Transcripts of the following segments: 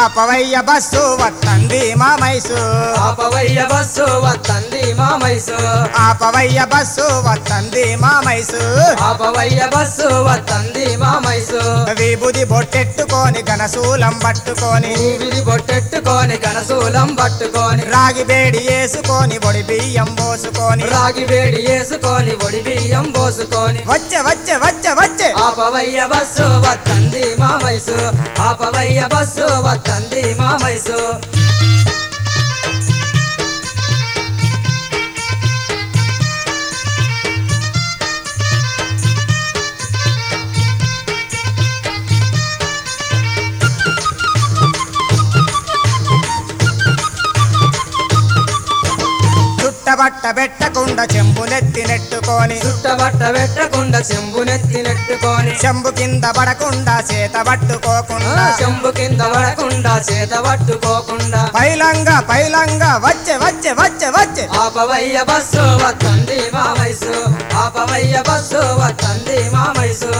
ఆపవయ్య bus వత్తంది మా మైసు ఆపవయ్య bus వత్తంది మా మైసు ఆపవయ్య బస్సు వత్తంది మా మైసు ఆపవయ్య బస్సు వత్తంది మా మైసు విభుది బొట్టెట్టుకొని గనశూలం పట్టుకొని ఊపిరి బొట్టెట్టుకొని గణశూలం పట్టుకొని రాగి వేడి వేసుకొని బొడి బియ్యం పోసుకొని రాగి వేడి వేసుకొని ఒడి బియ్యం పోసుకొని వచ్చే వచ్చే వచ్చే వచ్చే ఆపవయ్య బస్సు వత్తంది మా మైసు ఆపవయ్య బస్సు వత్తంది మా మైసు చుట్టబట్ట పెట్టకుండా చెంబునెత్తి నెట్టుకొని చుట్టబట్ట పెట్టకుండా చెంబునెత్తి నెట్టుకొని చెంబు కింద పడకుండా చేత పట్టుకోకుండా చెంబు కింద పడకుండా చేత పట్టుకోకుండా పైలంగా పైలంగా వచ్చే వచ్చే వచ్చే వచ్చే ఆపవయ్య బస్సు వత్తంది మా మైసు ఆపవయ్య బస్సు వత్తంది మా మైసు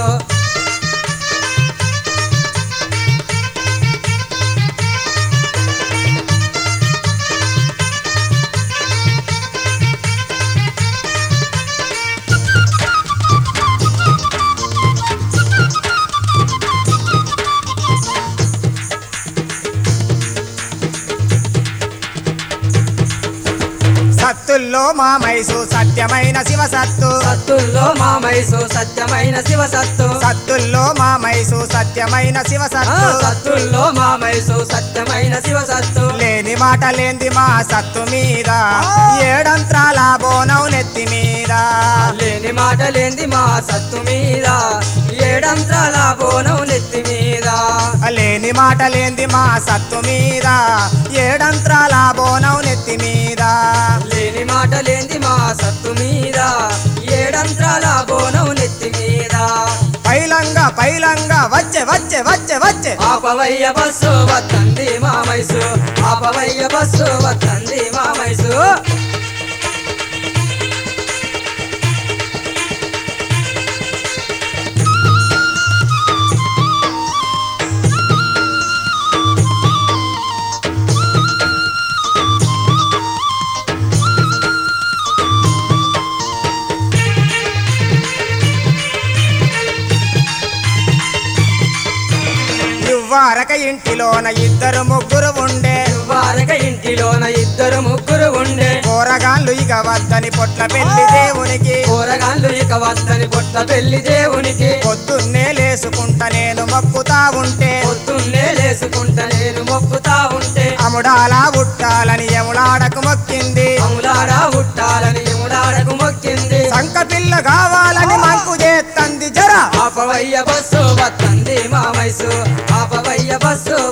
సత్తుల్లో మా మైసు సత్యమైన శివ సత్తు సత్తుల్లో మా మైసు సత్యమైన శివ సత్తు సత్తుల్లో మా మైసు సత్యమైన శివ ఆ, సత్తు సత్తుల్లో మా మైసు సత్యమైన శివ సత్తు లేని మాట లేంది మా సత్తు మీద ఏడంత్రాల బోనం నెత్తి మీద లేని మాట లేంది మా సత్తు మీద ఏడంత్రాల బోనం నెత్తి మీద లేని మాట లేంది మా సత్తు మీద ఏడంత్రాల బోనం నెత్తి మీద లేని మాట లేంది మా సత్తు మీద ఏడంత్రాల బోనం నెత్తి మీద పైలంగా పైలంగా వచ్చే వచ్చే వచ్చే వచ్చే ఆపవయ్య బస్సు వత్తంది మా మైసు ఆపవయ్య బస్సు వత్తంది మా మైసు ఇవ్వారక ఇంటిలోన ఇద్దరు ముగ్గురు ఉండే వారక ఇంటిలోన ఇద్దరు ముగ్గురు ఉండే కూరగాళ్ళు ఇక వద్దని పొట్ల పెళ్లి దేవునికి కూరగాళ్ళు ఇక వద్దని పొట్ట పెళ్లి దేవునికి పొద్దున్నే లేసుకుంటా నేను మొక్కుతా ఉంటే పొద్దున్నే లేసుకుంటా నేను మొక్కుతా ఉంటే అముడాలా ఉట్టాలని ఎములాడకు మొక్కింది అములాడా ఉట్టాలని ఎముడాడకు మొక్కింది సంక పిల్ల కావాలని మంకు చేత్తంది జర ఆపవయ్య బస్సు వత్తంది మా మైసు ఆపవయ్య బస్సు